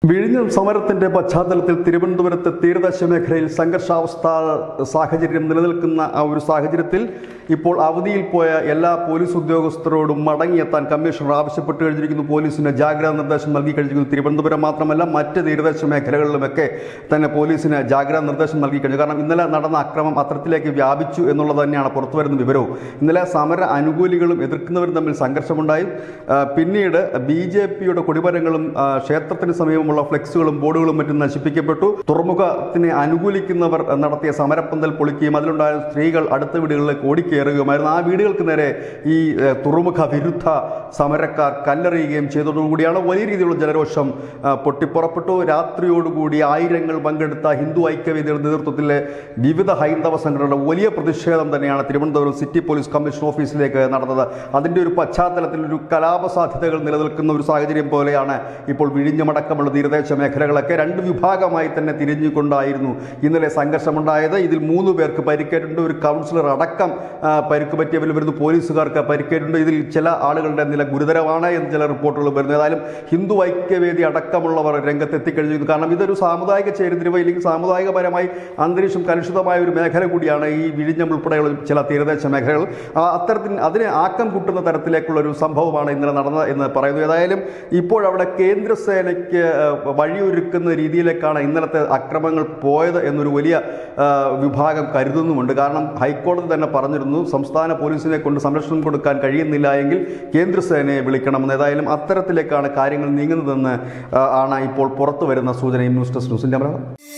വിഴിഞ്ഞം സമരത്തിന്റെ പശ്ചാത്തലത്തിൽ തിരുവനന്തപുരത്തെ തീരദേശ മേഖലയിൽ സംഘർഷാവസ്ഥ സാഹചര്യം നിലനിൽക്കുന്ന ആ ഒരു സാഹചര്യത്തിൽ ഇപ്പോൾ അവധിയിൽ പോയ എല്ലാ പോലീസ് ഉദ്യോഗസ്ഥരോടും മടങ്ങിയെത്താൻ കമ്മീഷണർ ആവശ്യപ്പെട്ട് കഴിഞ്ഞിരിക്കുന്നു പോലീസിന് ജാഗ്രതാ നിർദ്ദേശം നൽകി കഴിഞ്ഞിരിക്കുന്നു തിരുവനന്തപുരം മാത്രമല്ല മറ്റ് തീരദേശ മേഖലകളിലുമൊക്കെ തന്നെ പോലീസിന് ജാഗ്രതാ നിർദ്ദേശം നൽകി കഴിഞ്ഞു കാരണം ഇന്നലെ നടന്ന അക്രമം അത്തരത്തിലേക്ക് വ്യാപിച്ചു എന്നുള്ളത് തന്നെയാണ് പുറത്തുവരുന്ന വിവരവും ഇന്നലെ സമര അനുകൂലികളും എതിർക്കുന്നവരും തമ്മിൽ സംഘർഷമുണ്ടായി ആ, പിന്നീട് ബി ജെ പിയുടെ കൊടിമരങ്ങളും ആ, ക്ഷേത്രത്തിന് സമീപമുള്ള ഫ്ലെക്സുകളും ബോർഡുകളും മറ്റും നശിപ്പിക്കപ്പെട്ടു തുറമുഖത്തിനെ അനുകൂലിക്കുന്നവർ നടത്തിയ സമരപ്പന്തൽ പൊളിക്കുകയും അതിലുണ്ടായ സ്ത്രീകൾ അടുത്ത വീടുകളിലേക്ക് ഓടിക്കയറുകയുമായിരുന്നു ആ വീടുകൾക്ക് നേരെ ഈ ഏ, തുറമുഖ വിരുദ്ധ സമരക്കാർ കല്ലെറിയുകയും ചെയ്തതോടുകൂടിയാണ് വലിയ രീതിയിലുള്ള ജനരോഷം ആ, പൊട്ടിപ്പുറപ്പെട്ടു രാത്രിയോടുകൂടി ആയിരങ്ങൾ പങ്കെടുത്ത ഹിന്ദു ഐക്യവേദിയുടെ നേതൃത്വത്തിലെ വിവിധ ഹൈന്ദവ സംഘടനകളുടെ വലിയ പ്രതിഷേധം തന്നെയാണ് തിരുവനന്തപുരം സിറ്റി പോലീസ് കമ്മീഷൻ ഓഫീസിലേക്ക് നടന്നത് അതിൻ്റെ ഒരു പശ്ചാത്തലത്തിൽ ഒരു കലാപ സാധ്യതകൾ നിലനിൽക്കുന്ന ഒരു സാഹചര്യം പോലെയാണ് ഇപ്പോൾ വിഴിഞ്ഞമടക്കമുള്ള തീരദേശ മേഖലകളൊക്കെ രണ്ട് വിഭാഗമായി തന്നെ തിരിഞ്ഞുകൊണ്ടായിരുന്നു ഇന്നലെ സംഘർഷമുണ്ടായത് ഇതിൽ മൂന്ന് പേർക്ക് പരിക്കേറ്റുണ്ട് ഒരു കൗൺസിലർ അടക്കം ആ, പരിക്ക് പറ്റിയവരിൽ വരുന്ന പോലീസുകാർക്ക് പരിക്കേറ്റുണ്ട് ഇതിൽ ചില ആളുകളുടെ നില ഗുരുതരമാണ് എന്ന് ചില റിപ്പോർട്ടുകൾ വരുന്നു ഏതായാലും ഹിന്ദു ഐക്യവേദി അടക്കമുള്ളവർ രംഗത്തെത്തിക്കഴിഞ്ഞിരിക്കുന്നു കാരണം ഇതൊരു സാമുദായിക ചേരിതിരിവ് അല്ലെങ്കിൽ സാമുദായികപരമായി അന്തരീക്ഷം കലുഷിതമായ ഒരു മേഖല കൂടിയാണ് ഈ വിഴിഞ്ഞം ഉൾപ്പെടെയുള്ള ചില തീരദേശ മേഖലകൾ ആ, അത്തരത്തിൽ അതിനെ ആക്കം കൂട്ടുന്ന തരത്തിലേക്കുള്ള ഒരു സംഭവമാണ് ഇന്നലെ നടന്നത് എന്ന് പറയുന്നു ഏതായാലും ഇപ്പോഴവിടെ കേന്ദ്രസേനയ്ക്ക് ആ, വഴിയൊരുക്കുന്ന രീതിയിലേക്കാണ് ഇന്നലത്തെ അക്രമങ്ങൾ പോയത് എന്നൊരു വലിയ ആ, വിഭാഗം കരുതുന്നുമുണ്ട് കാരണം ഹൈക്കോടതി തന്നെ പറഞ്ഞിരുന്നു സംസ്ഥാന പോലീസിനെ കൊണ്ട് സംരക്ഷണം കൊടുക്കാൻ കഴിയുന്നില്ല എങ്കിൽ കേന്ദ്രസേനയെ വിളിക്കണമെന്ന് ഏതായാലും അത്തരത്തിലേക്കാണ് കാര്യങ്ങൾ നീങ്ങുന്നതെന്ന് ആ, ആണ് ഇപ്പോൾ പുറത്തു വരുന്ന സൂചനയും ന്യൂസ് ഡെസ്ക് ന്യൂസിൻ്റെ മലയാളം